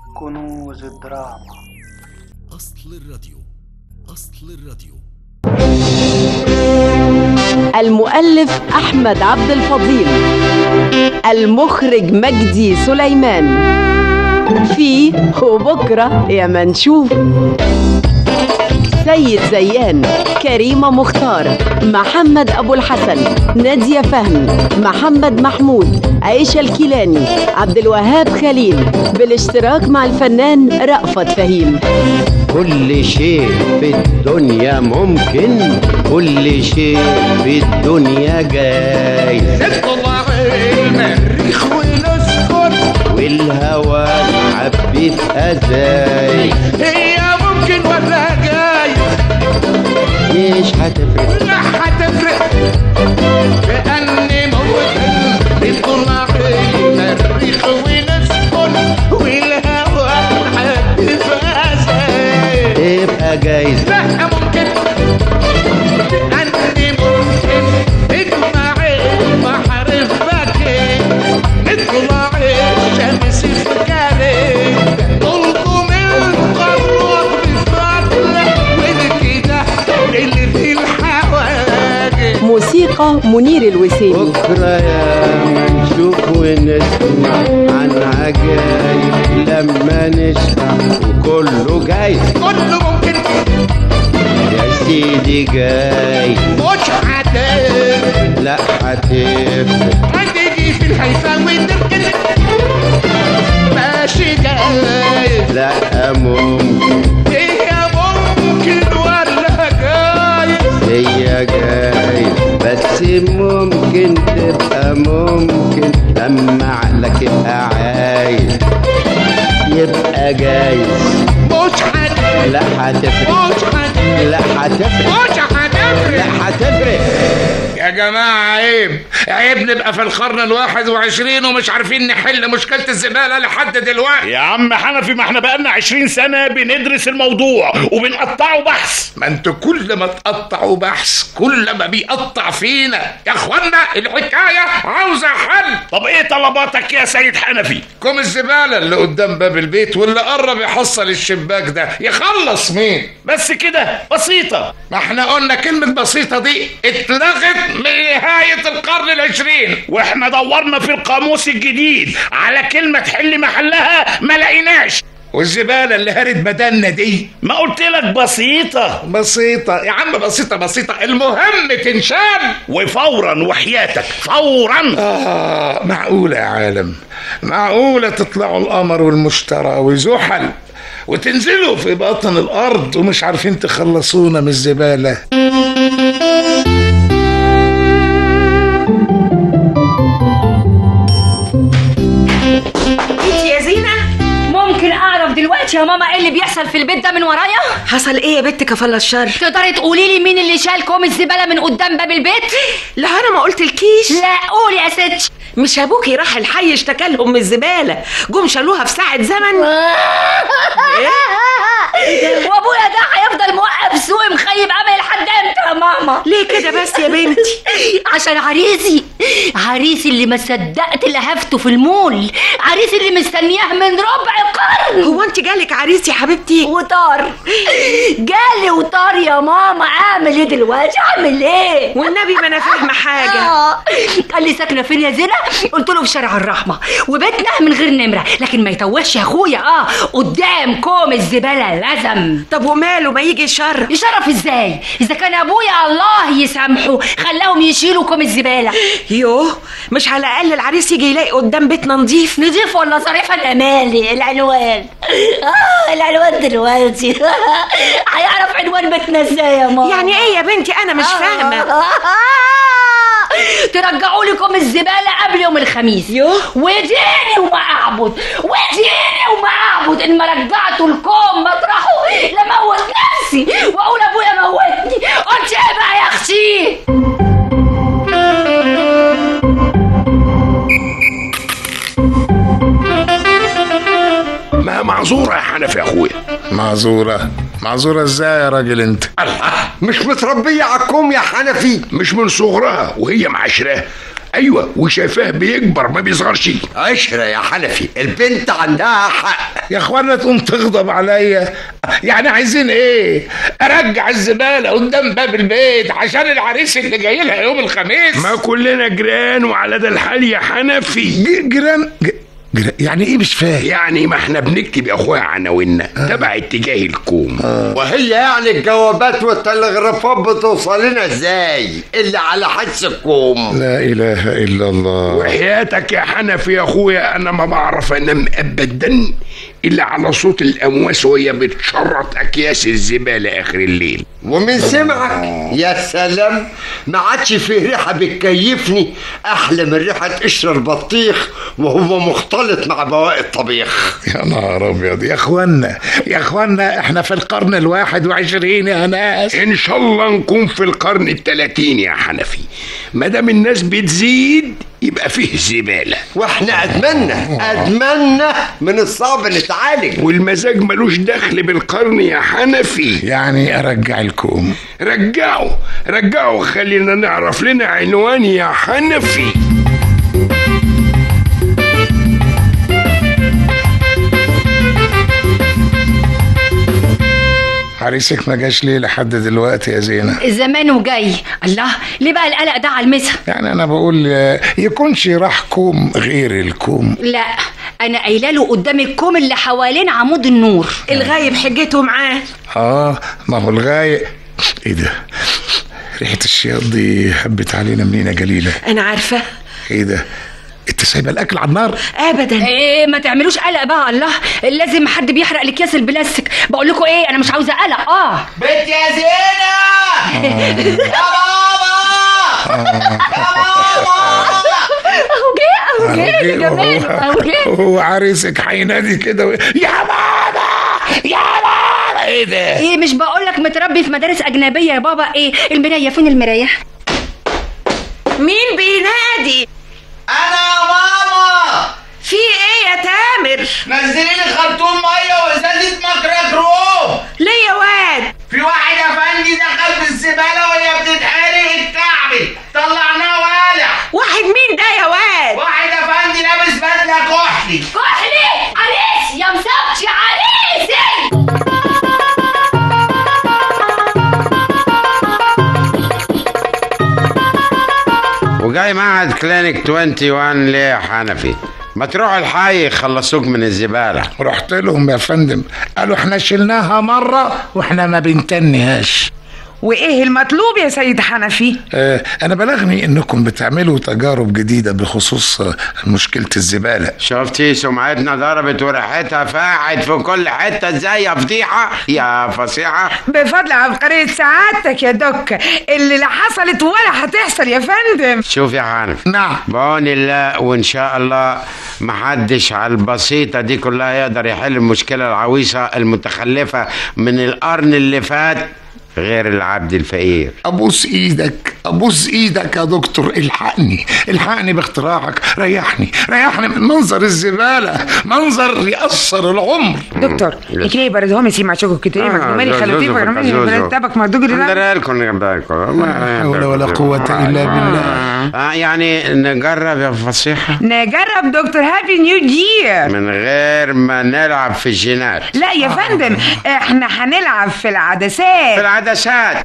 كنوز الدراما أصل الراديو أصل الراديو المؤلف أحمد عبد الفضيل المخرج مجدي سليمان في وبكرة يا ما نشوف سيد زيان كريمة مختار محمد أبو الحسن نادية فهمي محمد محمود عيشة الكيلاني عبد الوهاب خليل بالاشتراك مع الفنان رأفت فهيم كل شيء في الدنيا ممكن كل شيء في الدنيا جاي اطلع المريخ ونسكن والهوى حبة أزاي هي ممكن ولا جاي مش هتفرق لا هتفرق لأني ممكن اطلع المريخ ونسكن والهوا حد ازاي تبقى جايز لا ممكن لأني ممكن اجمع البحر في باكي نطلع الشمس في كالي نلقم القارات بفضل والكده اللي في الحواجز موسيقى منير الوسيمي بكرة يا ما نشوف ونسمع عن عجايب لما نسمع وكله جايز كله ممكن يا سيدي جاي مش هتفرق لا هتفرق هتيجي في الهيفا وتركن ماشي جاي لا ممكن هي ممكن ولا جاي هي جاي بس ممكن تبقى ممكن لما عقلك يبقى عايز يبقى جايز مش هتفرق لا هتفرق مش هتفرق لا هتفرق مش هتفرق لا هتفرق يا جماعة عيب عيب نبقى في القرن الواحد وعشرين ومش عارفين نحل مشكلة الزبالة لحد دلوقتي يا عم حنفي ما احنا بقالنا عشرين سنة بندرس الموضوع وبنقطعه بحث ما انتوا كل ما تقطعوا بحث كل ما بيقطع فينا يا اخوانا الحكاية عاوزة حل طب ايه طلباتك يا سيد حنفي كوم الزبالة اللي قدام باب البيت واللي قرب يحصل الشباك ده يخلص مين بس كده بسيطة ما احنا قلنا كلمة بسيطة دي اتلغت من نهاية القرن العشرين واحنا دورنا في القاموس الجديد على كلمة تحل محلها ما لقيناش والزبالة اللي هرت بدنا دي ما قلت لك بسيطة بسيطة يا عم بسيطة بسيطة المهم تنشال وفورا وحياتك فورا آه معقولة يا عالم معقولة تطلعوا القمر والمشتري وزحل وتنزلوا في باطن الأرض ومش عارفين تخلصونا من الزبالة انت يا زينة ممكن اعرف دلوقتي يا ماما ايه اللي بيحصل في البيت ده من ورايا حصل ايه يا بنت كفل الشر تقدري تقولي لي مين اللي شال كوم الزباله من قدام باب البيت لا انا ما قلت الكيش لا قولي يا ست مش ابوكي راح الحي اشتكى لهم من الزباله جم شالوها في ساعه زمن وابويا ده هيفضل موقف سوق مخيب امل لحد امتى يا ماما ليه كده بس يا بنتي عشان عريسي عريسي اللي ما صدقت لهفته في المول عريسي اللي مستنياه من ربع قرن هو انت جالك عريس يا حبيبتي وطار جالي وطار يا ماما اعمل ايه دلوقتي اعمل ايه والنبي ما انا فاهمه حاجه آه. قال لي ساكنه فين يا زينه قلت له في شارع الرحمه وبيتنا من غير نمره لكن ما يتوهش يا اخويا اه قدام كوم الزباله لازم طب وماله ما يجي الشر يشرف ازاي اذا كان ابويا الله يسامحه خلاهم يشيلوا كوم الزباله يوه مش على الاقل العريس يجي يلاقي قدام بيتنا نضيف نضيف ولا صريف انا مالي العنوان آه العنوان دلوقتي هيعرف عنوان بيتنا ازاي يا ماما يعني ايه يا بنتي انا مش فاهمه ترجعوا لكم الزبالة قبل يوم الخميس يوه. وديني وما أعبد وديني وما أعبد إن ما رجعتوا الكوم مطرحه لموت نفسي وأقول أبويا موتني قلت إيه بقى يا أختي ما معذورة يا حنفي يا اخويا معذورة معذورة ازاي يا راجل انت الله مش متربية عالكوم يا حنفي مش من صغرها وهي معاشراه ايوه وشايفاه بيكبر ما بيصغرش عشرة يا حنفي البنت عندها حق يا اخوانا تقوم تغضب عليا يعني عايزين ايه ارجع الزباله قدام باب البيت عشان العريس اللي جاي لها يوم الخميس ما كلنا جيران وعلى ده الحال يا حنفي ج- جيران ج- جيران يعني ايه مش فاهم يعني ما احنا بنكتب يا اخويا عناويننا تبع اتجاه الكوم وهي يعني الجوابات والتلغرافات بتوصل لنا ازاي اللي على حدس الكوم لا اله الا الله وحياتك يا حنفي يا اخويا انا ما بعرف انام ابدا الا على صوت الامواس وهي بتشرط اكياس الزباله اخر الليل ومن سمعك يا سلام ما عادش فيه ريحة بتكيفني أحلى من ريحة قشر البطيخ وهو مختلط مع بواقي الطبيخ يا نهار ابيض يا اخوانا يا اخوانا احنا في القرن الواحد وعشرين يا ناس ان شاء الله نكون في القرن الثلاثين يا حنفي ما دام الناس بتزيد يبقى فيه زباله واحنا أدمنا أدمنا من الصعب نتعالج والمزاج ملوش دخل بالقرن يا حنفي يعني ارجع الكوم رجعوا رجعوا خلينا نعرف لنا عنوان يا حنفي عريسك ما جاش ليه لحد دلوقتي يا زينة زمانه جاي الله ليه بقى القلق ده على المسا يعني انا بقول آه، يكونش راح كوم غير الكوم لا انا قايله له قدام الكوم اللي حوالين عمود النور الغايب حجته معاه اه ما هو الغاية ايه ده ريحة الشياط دي هبت علينا منين جليلة انا عارفه ايه ده انت سايبه الاكل على النار ابدا ايه ما تعملوش قلق بقى الله لازم حد بيحرق الاكياس البلاستيك بقول لكم ايه انا مش عاوزه قلق اه بنت يا زينة يا بابا اهو جه اهو جه يا جمال اهو جه هو عريسك هينادي كده و... يا بابا يا بابا ايه ده ايه مش بقول لك متربي في مدارس اجنبيه يا بابا ايه المرايه فين المرايه مين بينادي أنا يا ماما في ايه يا تامر نزلي لي خرطوم مية وإزازة مكرك روم ليه يا واد في واحد أفندي دخل في الزبالة وهي بتتحرق الكعبي طلعناه والع واحد مين ده يا واد واحد أفندي لابس بدلة كحلي كحلي عريس يا مسبتي عريسي وجاي معهد كلينيك 21 ليه يا حنفي ما تروح الحي يخلصوك من الزبالة رحت لهم يا فندم قالوا احنا شلناها مرة واحنا ما بنتنهاش وايه المطلوب يا سيد حنفي اه انا بلغني انكم بتعملوا تجارب جديدة بخصوص آه، مشكلة الزبالة شفتي سمعتنا ضربت وريحتها فاحت في كل حتة ازاي يا فضيحة يا فصيحة بفضل عبقرية سعادتك يا دك اللي لا حصلت ولا هتحصل يا فندم شوف يا حنفي نعم بعون الله وان شاء الله محدش على البسيطة دي كلها يقدر يحل المشكلة العويصة المتخلفة من القرن اللي فات غير العبد الفقير ابوس ايدك ابوس ايدك يا دكتور الحقني الحقني باختراعك ريحني ريحني من منظر الزبالة منظر يأثر العمر دكتور يكلي بردهم سي معشوكو كتير مالي خلوتي فرماني بلد تبك مردوج ندري لكم جنبكم لا حول ولا قوة إلا بالله آه يعني نجرب يا فصيحة نجرب دكتور هابي نيو جير من غير ما نلعب في الجينات لا يا فندم احنا هنلعب في العدسات في العدسات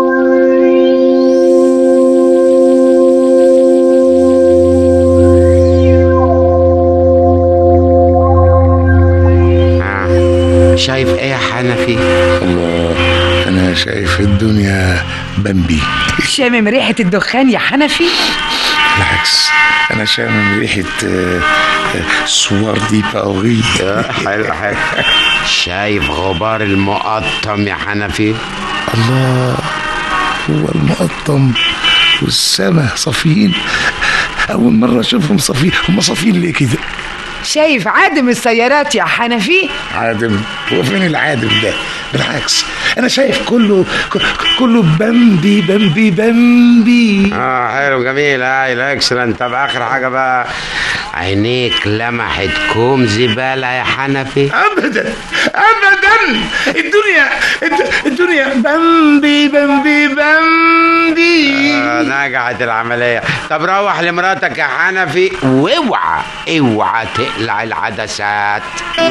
آه. شايف ايه يا حنفي الله أنا شايف الدنيا بمبي شامم ريحة الدخان يا حنفي بالعكس أنا شامم ريحة آه، آه، سوار دي باوري حلو حلو شايف غبار المقطم يا حنفي الله هو المقطم والسما صافيين أول مرة أشوفهم صافيين هم صافيين ليه كده شايف عادم السيارات يا حنفي عادم هو فين العادم ده بالعكس انا شايف كله ك- كله بمبي بمبي بمبي اه حلو جميل هاي اكسلنت طب اخر حاجه بقى عينيك لمحت كوم زباله يا حنفي ابدا ابدا الدنيا الد- الدنيا بمبي بمبي بمبي عندي آه نجحت العملية طب روح لمراتك يا حنفي واوعى اوعى تقلع العدسات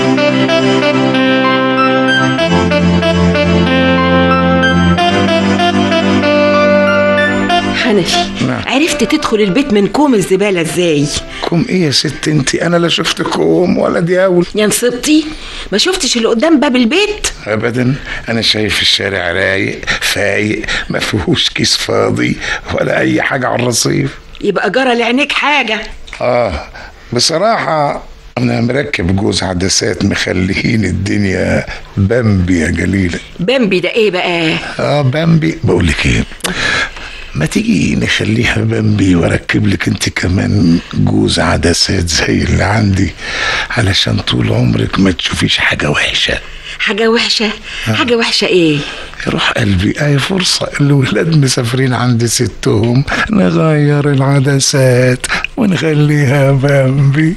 حنفي نعم. عرفت تدخل البيت من كوم الزبالة ازاي كوم ايه يا ست انت انا لا شفت كوم ولا دياول يا نصبتي ما شفتش اللي قدام باب البيت ابدا انا شايف الشارع رايق فايق ما فيهوش كيس فاضي ولا اي حاجه على الرصيف يبقى جرى لعينيك حاجة اه بصراحه انا مركب جوز عدسات مخليين الدنيا بامبي يا جليله بامبي ده ايه بقى اه بامبي بقول لك ايه ما تيجي نخليها بامبي واركب لك انت كمان جوز عدسات زي اللي عندي علشان طول عمرك ما تشوفيش حاجه وحشه حاجة وحشة حاجة وحشة ايه روح قلبي اي فرصة الولاد مسافرين عند ستهم نغير العدسات ونخليها بامبي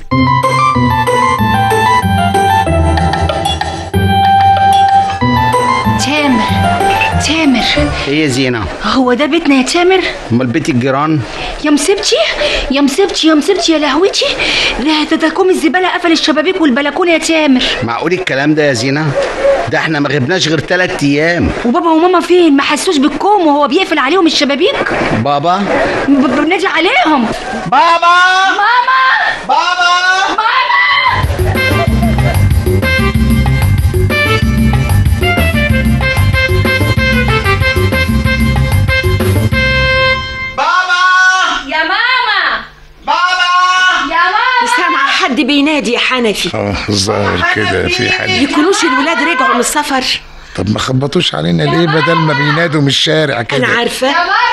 تامر تامر ايه يا زينة هو ده بيتنا يا تامر امال بيت الجيران يا مصيبتي يا مصيبتي يا مصيبتي يا لهوتي ده ده ده كوم الزبالة قفل الشبابيك والبلكونة يا تامر معقول الكلام ده يا زينة ده احنا ما غبناش غير تلات ايام وبابا وماما فين ما حسوش بالكوم وهو بيقفل عليهم الشبابيك بابا ب- ب- بنادي عليهم بابا ماما بابا يا ماما بابا يا ماما سامعة حد بينادي يا حنفي اه الظاهر كده في حد يكونوش الولاد رجعوا من السفر طب ما خبطوش علينا ليه بدل ما بينادوا من الشارع انا كده عارفة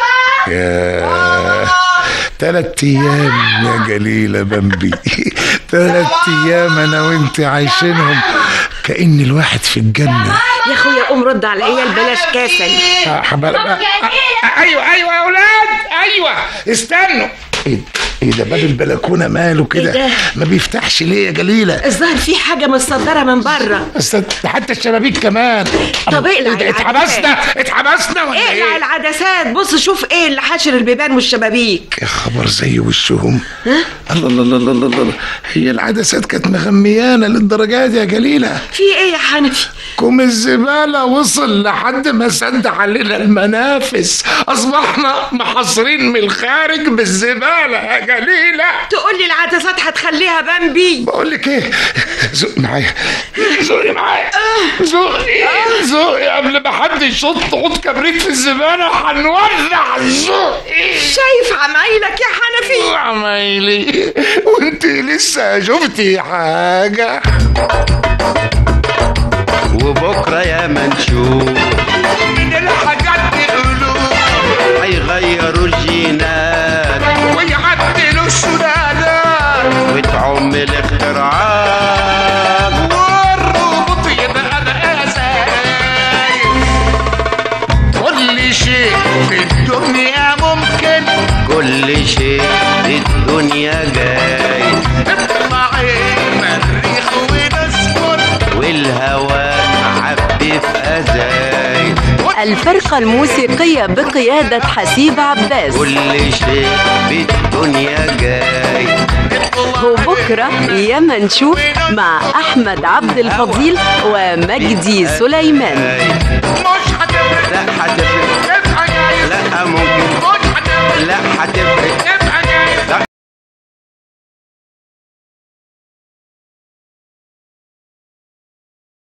يا تلات ايام يا جليلة بامبي تلات ايام انا وانت عايشينهم كأن الواحد في الجنة يا اخويا قوم رد على العيال بلاش كسل آه، حبال- آه، آه، ايوه ايوه يا اولاد ايوه استنوا ايه ايه ده باب البلكونه ماله إيه ده؟ كده ما بيفتحش ليه يا جليله الظاهر في حاجة متصدرة من بره بس ده حتى الشبابيك كمان طب اقلع إيه ده، اتحبسنا اتحبسنا ولا اقلع ايه العدسات بص شوف ايه اللي حاشر البيبان والشبابيك يا خبر زي وشهم الله الله الله الله الله الله هي العدسات كانت مغميانه للدرجه دي يا جليله في ايه يا حنفي كوم الزباله وصل لحد ما سد علينا المنافس اصبحنا محاصرين من الخارج بالزباله يا جليله تقول لي العدسات هتخليها بامبي بقول لك ايه زق معايا زقي معايا زقي زقي قبل ما حد يشط عود كبريت في الزباله هنولع زقي شايف عمايلك يا حنفي عمايلي وانت لسه شفتي حاجه وبكرة يا منشوف من الحاجات دي قلوب هيغيروا الجينات ويعدلوا السلالات وتعم الاختراعات والربط يبقى بقاساي كل شيء في الدنيا ممكن كل شيء في الدنيا جاي نطلع المريخ ونسكن والهواء معبي في أزاي الفرقة الموسيقية بقيادة حسيب عباس كل شيء في الدنيا جاي وبكرة يا ما نشوف مع أحمد عبد الفضيل ومجدي سليمان مش هتفرق لا هتفرق ابقى جاي لا ممكن مش هتفرق لا هتفرق